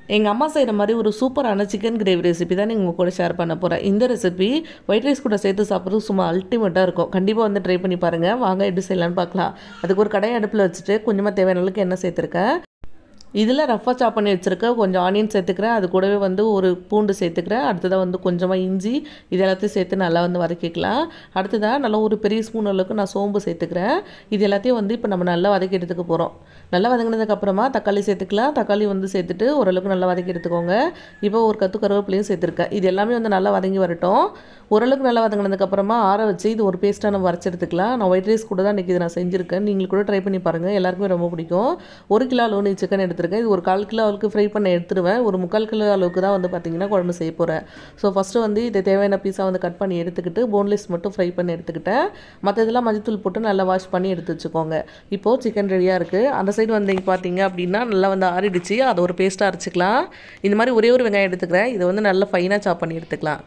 எங்கள் அம்மா செய்கிற மாதிரி ஒரு சூப்பரான சிக்கன் கிரேவி ரெசிபி தான் நீங்கள் உங்கள் கூட ஷேர் பண்ண போகிறேன் இந்த ரெசிபி ஒயிட் ரைஸ் கூட சேர்த்து சாப்பிட்றது சும்மா அல்டிமேட்டாக இருக்கும் கண்டிப்பாக வந்து ட்ரை பண்ணி பாருங்கள் வாங்க எப்படி செய்யலான்னு பார்க்கலாம் அதுக்கு ஒரு கடையை அடுப்பில் வச்சுட்டு கொஞ்சமாக தேவையான அளவுக்கு எண்ணெய் சேர்த்துருக்கேன் இதில் ரஃபாக சாப் பண்ணி வச்சுருக்கேன் கொஞ்சம் ஆனியன் சேர்த்துக்கிறேன் அது கூடவே வந்து ஒரு பூண்டு சேர்த்துக்கிறேன் அடுத்ததாக வந்து கொஞ்சமாக இஞ்சி இது எல்லாத்தையும் சேர்த்து நல்லா வந்து வதக்கிக்கலாம் அடுத்ததாக நல்லா ஒரு பெரிய ஸ்பூன் அளவுக்கு நான் சோம்பு சேர்த்துக்கிறேன் இது எல்லாத்தையும் வந்து இப்போ நம்ம நல்லா வதக்கி எடுத்துக்க போகிறோம் நல்லா வதங்கினதுக்கப்புறமா தக்காளி சேர்த்துக்கலாம் தக்காளி வந்து சேர்த்துட்டு ஓரளவுக்கு நல்லா வதக்கி எடுத்துக்கோங்க இப்போ ஒரு கத்து கருவேப்பிலையும் சேர்த்துருக்கேன் இது எல்லாமே வந்து நல்லா வதங்கி வரட்டும் ஓரளவுக்கு நல்லா வதங்கினதுக்கப்புறமா ஆற வச்சு இது ஒரு பேஸ்ட்டாக நம்ம வரைச்சி எடுத்துக்கலாம் நான் ஒயிட் ரைஸ் கூட தான் இன்றைக்கி இது நான் செஞ்சுருக்கேன் நீங்கள் கூட ட்ரை பண்ணி பாருங்கள் எல்லாருக்குமே ரொம்ப பிடிக்கும் ஒரு கிலோ அளவு நீ சிக்கன் எடுத்துருக்கேன் இது ஒரு கால் கிலோ அளவுக்கு ஃப்ரை பண்ண எடுத்துருவேன் ஒரு முக்கால் கிலோ அளவுக்கு தான் வந்து பார்த்திங்கன்னா குழம்பு செய்ய போகிறேன் ஸோ ஃபஸ்ட்டு வந்து இதை தேவையான பீஸாக வந்து கட் பண்ணி எடுத்துக்கிட்டு போன்லெஸ் மட்டும் ஃப்ரை பண்ணி எடுத்துக்கிட்டேன் மற்ற இதெல்லாம் மஞ்சத்தூள் போட்டு நல்லா வாஷ் பண்ணி எடுத்து வச்சுக்கோங்க இப்போது சிக்கன் ரெடியாக இருக்குது அந்த சைடு வந்து பார்த்தீங்க அப்படின்னா நல்லா வந்து ஆறிடுச்சு அதை ஒரு பேஸ்ட்டாக அரைச்சிக்கலாம் இந்த மாதிரி ஒரே ஒரு வெங்காயம் எடுத்துக்கிறேன் இதை வந்து நல்லா ஃபைனாக சாப் பண்ணி எடுத்துக்கலாம்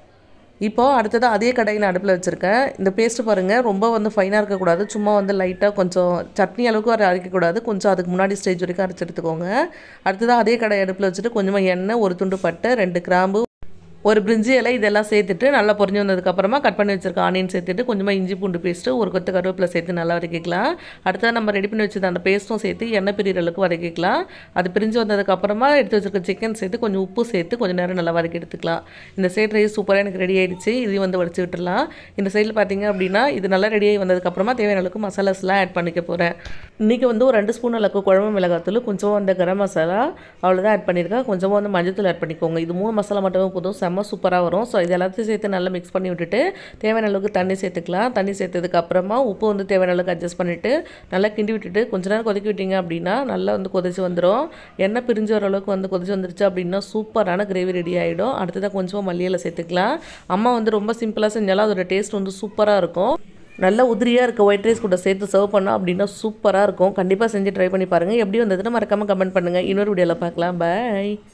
இப்போது அடுத்ததாக அதே கடையை நான் அடுப்பில் வச்சுருக்கேன் இந்த பேஸ்ட்டு பாருங்கள் ரொம்ப வந்து ஃபைனாக இருக்கக்கூடாது சும்மா வந்து லைட்டாக கொஞ்சம் சட்னி அளவுக்கு வர அரைக்கக்கூடாது கொஞ்சம் அதுக்கு முன்னாடி ஸ்டேஜ் வரைக்கும் அரைச்சி எடுத்துக்கோங்க அடுத்ததாக அதே கடை அடுப்பில் வச்சுட்டு கொஞ்சமாக எண்ணெய் ஒரு துண்டு பட்டை ரெண்டு கிராம்பு ஒரு பிரிஞ்சி இலை இதெல்லாம் சேர்த்துட்டு நல்லா பொரிஞ்சு வந்ததுக்கப்புறமா கட் பண்ணி வச்சிருக்க ஆனியன் சேர்த்துட்டு கொஞ்சமாக இஞ்சி பூண்டு பேஸ்ட்டு ஒரு கொத்து கருவேப்பிலை சேர்த்து நல்லா வதக்கிக்கலாம் அடுத்தது நம்ம ரெடி பண்ணி வச்சது அந்த பேஸ்ட்டும் சேர்த்து எண்ணெய் பிரிகிற அளவுக்கு வதக்கிக்கலாம் அது பிரிஞ்சு வந்ததுக்கப்புறமா எடுத்து வச்சிருக்க சிக்கன் சேர்த்து கொஞ்சம் உப்பு சேர்த்து கொஞ்சம் நேரம் நல்லா வதக்கி எடுத்துக்கலாம் இந்த சைடு ரைஸ் சூப்பராக எனக்கு ரெடி ஆயிடுச்சு இதையும் வந்து வடிச்சு விட்டுடலாம் இந்த சைடில் பார்த்தீங்க அப்படின்னா இது நல்லா ரெடி ஆகி வந்ததுக்கப்புறமா தேவையான அளவுக்கு மசாலாஸ்லாம் ஆட் பண்ணிக்க போகிறேன் இன்றைக்கி வந்து ஒரு ரெண்டு ஸ்பூன் அளவுக்கு குழம்பு மிளகாத்தூள் கொஞ்சம் அந்த கரம் மசாலா அவ்வளோதான் ஆட் பண்ணியிருக்கேன் கொஞ்சமாக வந்து மஞ்சத்தூள் ஆட் பண்ணிக்கோங்க இது மூணு மசாலா மட்டுமே போதும் செம்ம சூப்பராக வரும் ஸோ இது எல்லாத்தையும் சேர்த்து நல்லா மிக்ஸ் பண்ணி விட்டுட்டு தேவையான அளவுக்கு தண்ணி சேர்த்துக்கலாம் தண்ணி சேர்த்ததுக்கு அப்புறமா உப்பு வந்து தேவையான அளவுக்கு அட்ஜஸ்ட் பண்ணிவிட்டு நல்லா கிண்டி விட்டுட்டு கொஞ்ச நேரம் கொதிக்க விட்டீங்க அப்படின்னா நல்லா வந்து கொதிச்சு வந்துடும் எண்ணெய் பிரிஞ்சு வர அளவுக்கு வந்து கொதிச்சு வந்துருச்சு அப்படின்னா சூப்பரான கிரேவி ரெடி ஆகிடும் அடுத்ததாக கொஞ்சமாக மல்லியில் சேர்த்துக்கலாம் அம்மா வந்து ரொம்ப சிம்பிளாக செஞ்சாலும் அதோட டேஸ்ட் வந்து சூப்பராக இருக்கும் நல்ல உதிரியாக இருக்க ஒயிட் ரைஸ் கூட சேர்த்து சர்வ் பண்ணோம் அப்படின்னா சூப்பராக இருக்கும் கண்டிப்பாக செஞ்சு ட்ரை பண்ணி பாருங்கள் எப்படி வந்ததுன்னு மறக்காமல் கமெண்ட் பண்ணுங்கள் இன்னொரு வீடியோவில் பார்க்கலாம் பாய்